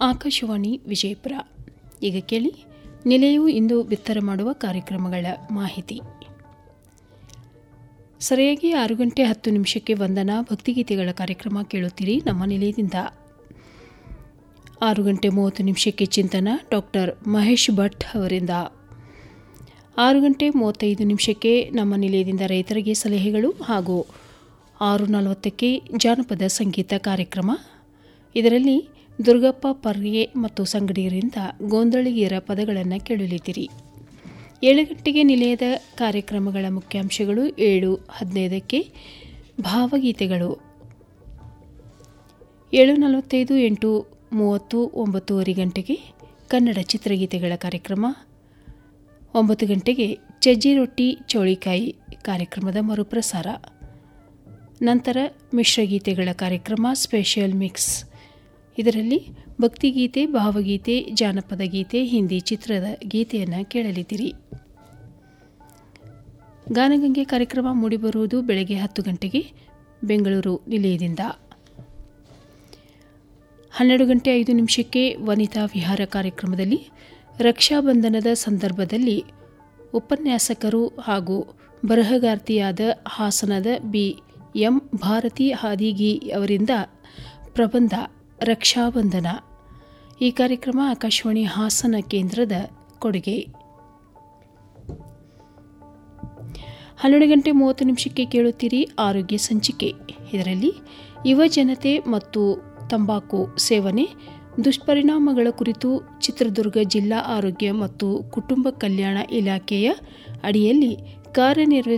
ಆಕಾಶವಾಣಿ ವಿಜಯಪುರ ಈಗ ಕೇಳಿ ನಿಲಯವು ಇಂದು ಬಿತ್ತರ ಮಾಡುವ ಕಾರ್ಯಕ್ರಮಗಳ ಮಾಹಿತಿ ಸರಿಯಾಗಿ ಆರು ಗಂಟೆ ಹತ್ತು ನಿಮಿಷಕ್ಕೆ ವಂದನಾ ಭಕ್ತಿಗೀತೆಗಳ ಕಾರ್ಯಕ್ರಮ ಕೇಳುತ್ತೀರಿ ನಮ್ಮ ನಿಲಯದಿಂದ ಆರು ಗಂಟೆ ಮೂವತ್ತು ನಿಮಿಷಕ್ಕೆ ಚಿಂತನ ಡಾಕ್ಟರ್ ಮಹೇಶ್ ಭಟ್ ಅವರಿಂದ ಆರು ಗಂಟೆ ಮೂವತ್ತೈದು ನಿಮಿಷಕ್ಕೆ ನಮ್ಮ ನಿಲಯದಿಂದ ರೈತರಿಗೆ ಸಲಹೆಗಳು ಹಾಗೂ ಆರು ನಲವತ್ತಕ್ಕೆ ಜಾನಪದ ಸಂಗೀತ ಕಾರ್ಯಕ್ರಮ ಇದರಲ್ಲಿ ದುರ್ಗಪ್ಪ ಪರ್ಗೆ ಮತ್ತು ಸಂಗಡಿಗರಿಂದ ಗೋಂದಳಿಗೆಯರ ಪದಗಳನ್ನು ಕೇಳಲಿದ್ದೀರಿ ಏಳು ಗಂಟೆಗೆ ನಿಲಯದ ಕಾರ್ಯಕ್ರಮಗಳ ಮುಖ್ಯಾಂಶಗಳು ಏಳು ಹದಿನೈದಕ್ಕೆ ಭಾವಗೀತೆಗಳು ಏಳು ನಲವತ್ತೈದು ಎಂಟು ಮೂವತ್ತು ಒಂಬತ್ತೂವರೆ ಗಂಟೆಗೆ ಕನ್ನಡ ಚಿತ್ರಗೀತೆಗಳ ಕಾರ್ಯಕ್ರಮ ಒಂಬತ್ತು ಗಂಟೆಗೆ ಚಜ್ಜಿ ರೊಟ್ಟಿ ಚೌಳಿಕಾಯಿ ಕಾರ್ಯಕ್ರಮದ ಮರುಪ್ರಸಾರ ನಂತರ ಮಿಶ್ರಗೀತೆಗಳ ಕಾರ್ಯಕ್ರಮ ಸ್ಪೆಷಲ್ ಮಿಕ್ಸ್ ಇದರಲ್ಲಿ ಭಕ್ತಿಗೀತೆ ಭಾವಗೀತೆ ಜಾನಪದ ಗೀತೆ ಹಿಂದಿ ಚಿತ್ರದ ಗೀತೆಯನ್ನು ಕೇಳಲಿದ್ದೀರಿ ಗಾನಗಂಗೆ ಕಾರ್ಯಕ್ರಮ ಮೂಡಿಬರುವುದು ಬೆಳಗ್ಗೆ ಹತ್ತು ಗಂಟೆಗೆ ಬೆಂಗಳೂರು ನಿಲಯದಿಂದ ಹನ್ನೆರಡು ಗಂಟೆ ಐದು ನಿಮಿಷಕ್ಕೆ ವನಿತಾ ವಿಹಾರ ಕಾರ್ಯಕ್ರಮದಲ್ಲಿ ರಕ್ಷಾಬಂಧನದ ಸಂದರ್ಭದಲ್ಲಿ ಉಪನ್ಯಾಸಕರು ಹಾಗೂ ಬರಹಗಾರ್ತಿಯಾದ ಹಾಸನದ ಬಿ ಎಂ ಭಾರತಿ ಹಾದಿಗಿ ಅವರಿಂದ ಪ್ರಬಂಧ ರಕ್ಷಾಬಂಧನ ಈ ಕಾರ್ಯಕ್ರಮ ಆಕಾಶವಾಣಿ ಹಾಸನ ಕೇಂದ್ರದ ಕೊಡುಗೆ ಹನ್ನೆರಡು ಗಂಟೆ ಮೂವತ್ತು ನಿಮಿಷಕ್ಕೆ ಕೇಳುತ್ತೀರಿ ಆರೋಗ್ಯ ಸಂಚಿಕೆ ಇದರಲ್ಲಿ ಯುವ ಜನತೆ ಮತ್ತು ತಂಬಾಕು ಸೇವನೆ ದುಷ್ಪರಿಣಾಮಗಳ ಕುರಿತು ಚಿತ್ರದುರ್ಗ ಜಿಲ್ಲಾ ಆರೋಗ್ಯ ಮತ್ತು ಕುಟುಂಬ ಕಲ್ಯಾಣ ಇಲಾಖೆಯ ಅಡಿಯಲ್ಲಿ ಕಾರ್ಯನಿರ್ವಹಿಸ